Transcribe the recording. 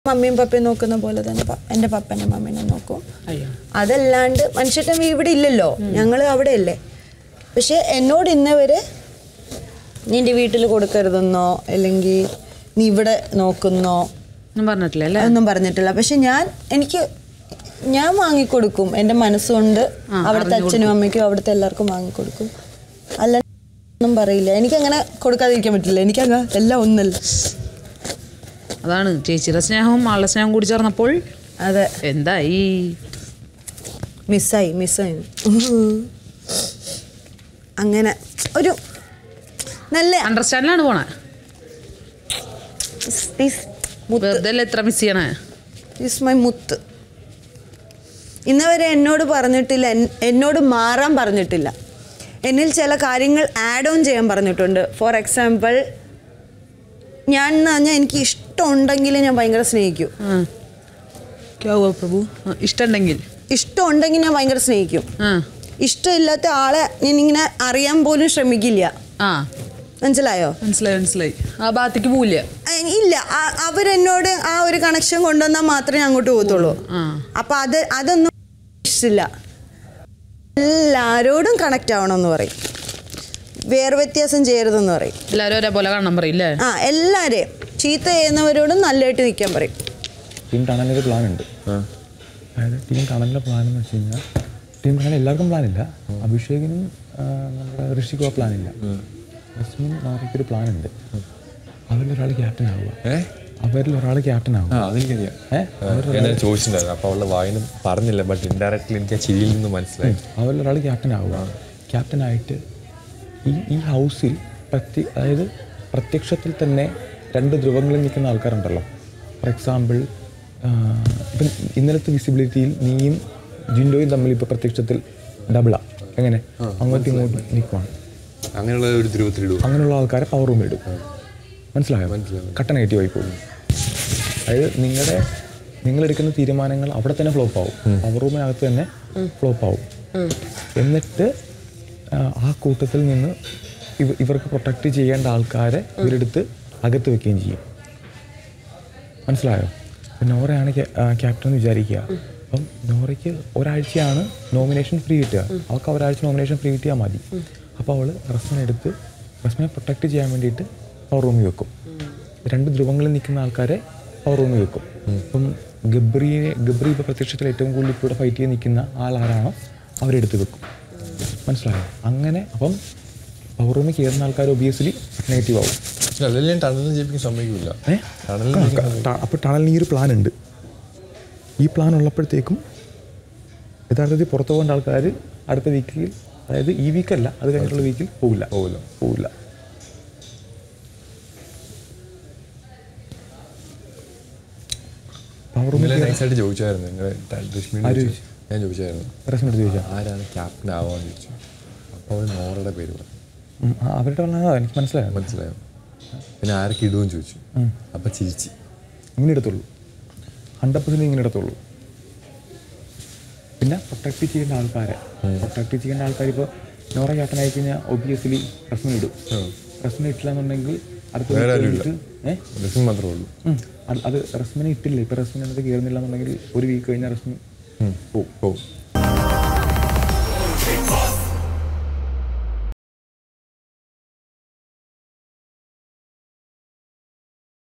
മമ്മിയും പപ്പയും നോക്കുന്ന പോലെ തന്നെ പ- എൻ്റെ പപ്പൻ്റെ മമ്മീനെ നോക്കും അയ്യോ അതല്ലാണ്ട് മനുഷ്യട്ടൻ ഇവിടെ ഇല്ലല്ലോ ഞങ്ങൾ അവിടെ അല്ലേ പക്ഷെ എന്നോട് ഇന്നവര് നിന്റെ വീട്ടിൽ കൊടുക്കരുതെന്നോ അല്ലെങ്കിൽ നീ ഇവിടെ നോക്കുന്നോ ഒന്നും പറഞ്ഞിട്ടില്ല അല്ലേ ഒന്നും പറഞ്ഞിട്ടില്ല പക്ഷെ ഞാൻ എനിക്ക് ഞാൻ വാങ്ങിക്കൊടുക്കും എൻ്റെ മനസ്സുകൊണ്ട് അവിടുത്തെ അച്ഛനും അമ്മയ്ക്കും അവിടുത്തെ എല്ലാവർക്കും വാങ്ങിക്കൊടുക്കും അല്ല ഒന്നും പറയില്ല എനിക്കങ്ങനെ കൊടുക്കാതിരിക്കാൻ പറ്റില്ല എനിക്കങ്ങ് എല്ലാം ഒന്നല്ല അതാണ് ചേച്ചിയുടെ സ്നേഹവും ആളുടെ സ്നേഹം കൂടി ചേർന്നപ്പോൾ അതെ എന്തായി മിസ്സായി മിസ്സായി അങ്ങനെ ഒരു നല്ല അണ്ടർസ്റ്റാൻഡിലാണ് പോണേ മുത്ത് വെറുതെ അല്ലേ എത്ര മിസ് ചെയ്യണേ ഈസ് മൈ മുത്ത് ഇന്ന് വരെ എന്നോട് പറഞ്ഞിട്ടില്ല എൻ- എന്നോട് മാറാൻ പറഞ്ഞിട്ടില്ല എന്നിൽ ചില കാര്യങ്ങൾ ആഡ് ഓൺ ചെയ്യാൻ പറഞ്ഞിട്ടുണ്ട് ഫോർ എക്സാമ്പിൾ ഞാൻ എന്ന് പറഞ്ഞാൽ എനിക്ക് ഇഷ്ടമുണ്ടെങ്കിൽ ഞാൻ ഭയങ്കര സ്നേഹിക്കും ആ. ക്യാ ഹുവാ പ്രഭു ആ, ഇഷ്ടമുണ്ടെങ്കിൽ ഇഷ്ടമുണ്ടെങ്കിൽ ഞാൻ ഭയങ്കര സ്നേഹിക്കും ആ ഇഷ്ടമില്ലാത്ത ആളെ ഞാനിങ്ങനെ അറിയാൻ പോലും ശ്രമിക്കില്ല ആ മനസ്സിലായോ മനസ്സിലായി മനസ്സിലായി ആ ഭാഗത്തേക്ക് പോവില്ല ഏ, ഇല്ല ആ- അവരെന്നോട് ആ ഒരു കണക്ഷൻ കൊണ്ടുവന്നാൽ മാത്രമേ അങ്ങോട്ട് പോകത്തുള്ളൂ ആ അപ്പൊ അത് അതൊന്നും ഇഷ്ടമില്ല എല്ലാരോടും കണക്റ്റ് ആവണമെന്ന് പറയും വേറെ വ്യത്യാസം ചെയ്യരുതെന്ന് പറയും എല്ലാവരും ഒരേപോലെ കാണാൻ പറയില്ലേ ആ എല്ലാരെയും ചീത്ത ചെയ്യുന്നവരോടും നല്ലതായിട്ട് നിൽക്കാൻ പറയും ടീം ടണലിൻ്റെ പ്ലാൻ ഉണ്ട് അതായത് ടീം ടണലിൻ്റെ പ്ലാൻ എന്ന് വെച്ച് കഴിഞ്ഞാൽ ടീം ടണൽ എല്ലാവർക്കും പ്ലാൻ ഇല്ല അഭിഷേകിനും ആ, നമ്മുടെ ഋഷിക്കും ആ പ്ലാൻ ഇല്ല റസ്മിൻ നോറയ്ക്കൊരു പ്ലാൻ ഉണ്ട് അവരിൽ ഒരാൾ ക്യാപ്റ്റൻ ആവുക ഏ അവരിൽ ഒരാൾ ക്യാപ്റ്റൻ ആവുക ആ അതെനിക്കറിയാം ഏ ഞാൻ ചോദിച്ചിട്ടുണ്ടായിരുന്നു അപ്പോൾ അവളുടെ വായനം പറഞ്ഞില്ല ബട്ട് ഇൻഡയറക്റ്റ്ലി എനിക്ക് ആ ചിരിയിൽ നിന്ന് മനസ്സിലായി അവരിൽ ഒരാൾ ക്യാപ്റ്റൻ ആവുക ക്യാപ്റ്റൻ ആയിട്ട് ഈ ഈ ഹൗസിൽ പ്രത്യ അതായത് പ്രത്യക്ഷത്തിൽ തന്നെ രണ്ട് ധ്രുവങ്ങളിൽ നിൽക്കുന്ന ആൾക്കാരുണ്ടല്ലോ ഫോർ എക്സാമ്പിൾ ഇപ്പം ഇന്നലത്തെ വിസിബിലിറ്റിയിൽ നീയും ജിൻഡോയും തമ്മിൽ ഇപ്പോൾ പ്രത്യക്ഷത്തിൽ ഡബിളാ എങ്ങനെ അങ്ങോട്ടും ഇങ്ങോട്ടും നിൽക്കുവാണ് അങ്ങനെയുള്ള ഒരു ധ്രുവത്തിലിടും അങ്ങനെയുള്ള ആൾക്കാരെ പവർ റൂമിൽ ഇടും മനസ്സിലായോ കട്ട നെഗറ്റീവ് ആയി പോകും അതായത് നിങ്ങളുടെ നിങ്ങളെടുക്കുന്ന തീരുമാനങ്ങൾ അവിടെ തന്നെ ഫ്ലോപ്പ് ആവും പവർ റൂമിനകത്ത് തന്നെ ഫ്ലോപ്പ് ആവും എന്നിട്ട് ആ, ആ കൂട്ടത്തിൽ നിന്ന് ഇവ ഇവർക്ക് പ്രൊട്ടക്റ്റ് ചെയ്യേണ്ട ആൾക്കാരെ ഇവരെടുത്ത് അകത്ത് വെക്കുകയും ചെയ്യും മനസ്സിലായോ ഇപ്പം നോറയാണ് ക്യാപ്റ്റൻ എന്ന് വിചാരിക്കുക അപ്പം നോറയ്ക്ക് ഒരാഴ്ചയാണ് നോമിനേഷൻ ഫ്രീ കിട്ടുക അവൾക്ക് ഒരാഴ്ച നോമിനേഷൻ ഫ്രീ കിട്ടിയാൽ മതി അപ്പോൾ അവൾ റസ്മിനെ എടുത്ത് റസ്മിനെ പ്രൊട്ടക്റ്റ് ചെയ്യാൻ വേണ്ടിയിട്ട് പവർ റൂമിൽ വെക്കും രണ്ട് ധ്രുവങ്ങളിൽ നിൽക്കുന്ന ആൾക്കാരെ പവർ റൂമിൽ വെക്കും അപ്പം ഗബ്രിയെ ഗബ്രി ഇപ്പോൾ പ്രത്യക്ഷത്തിൽ ഏറ്റവും കൂടുതൽ ഇപ്പോൾ ഇവിടെ ഫൈറ്റ് ചെയ്ത് നിൽക്കുന്ന ആളാരാണോ അവരെടുത്ത് വെക്കും മനസ്സിലായോ അങ്ങനെ അപ്പം പവർ റൂമിൽ കയറുന്ന ആൾക്കാർ ഒബിയസ്ലി നെഗറ്റീവ് ആവും അല്ലെങ്കിൽ ഞാൻ ടണലിൽ ജയിപ്പിക്കാൻ സമ്മതിക്കില്ല ഏ? ടണലിൽ ആ, ക- ട- അപ്പോൾ ടണലിന് ഈ ഒരു പ്ലാൻ ഉണ്ട് ഈ പ്ലാൻ ഉള്ളപ്പോഴത്തേക്കും യഥാർത്ഥത്തിൽ പുറത്തു പോകേണ്ട ആൾക്കാർ അടുത്ത വീക്കിൽ അതായത് ഈ വീക്കല്ല അത് കഴിഞ്ഞിട്ടുള്ള വീക്കിൽ പോകില്ല പോകില്ല. പോകില്ല പവർ ഇന്നലെ റൂമിൽ നൈസായിട്ട് ചോദിച്ചായിരുന്നു നിങ്ങളുടെ രശ്മിയോട് ആര് ചോദിച്ചു. ഞാൻ ചോദിച്ചായിരുന്നു റെസ്മിനോട് ചോദിച്ചാൽ ആരാണ് ക്യാപ്റ്റൻ ആവാന്ന് ചോദിച്ചു അപ്പോൾ അവൾ നോറയുടെ പേര് പറഞ്ഞു അവരുടെ പറഞ്ഞതാ എനിക്ക് മനസ്സിലായോ മനസ്സിലായോ പിന്നെ ആരൊക്കെ ഇടുമെന്ന് ചോദിച്ചു അപ്പം ചിരിച്ച് ഇങ്ങനെ എടുത്തുള്ളൂ ഹൺഡ്രഡ് പെർസെൻറ്റ് ഇങ്ങനെ എടുത്തുള്ളൂ പിന്നെ പ്രൊട്ടക്റ്റ് ചെയ്യേണ്ട ആൾക്കാരെ പ്രൊട്ടക്റ്റ് ചെയ്യേണ്ട ആൾക്കാർ ഇപ്പോൾ നോറ ക്യാപ്റ്റൻ ആയി കഴിഞ്ഞാൽ ഒബിയസ്ലി റസ്മിൻ ഇടും റസ്മിൻ ഇട്ടില്ല എന്നുണ്ടെങ്കിൽ അടുത്ത വേറെ week ആരും കഴിഞ്ഞിട്ട് ഏ രശ്മി മാത്രമേ ഉള്ളൂ ഉം. അത് അത് റസ്മിനെ ഇട്ടില്ല ഇപ്പോൾ റസ്മിൻ അതിനകത്ത് കയറുന്നില്ല എന്നുണ്ടെങ്കിൽ ഒരു വീക്ക് കഴിഞ്ഞാൽ റസ്മിൻ പോവും പോവും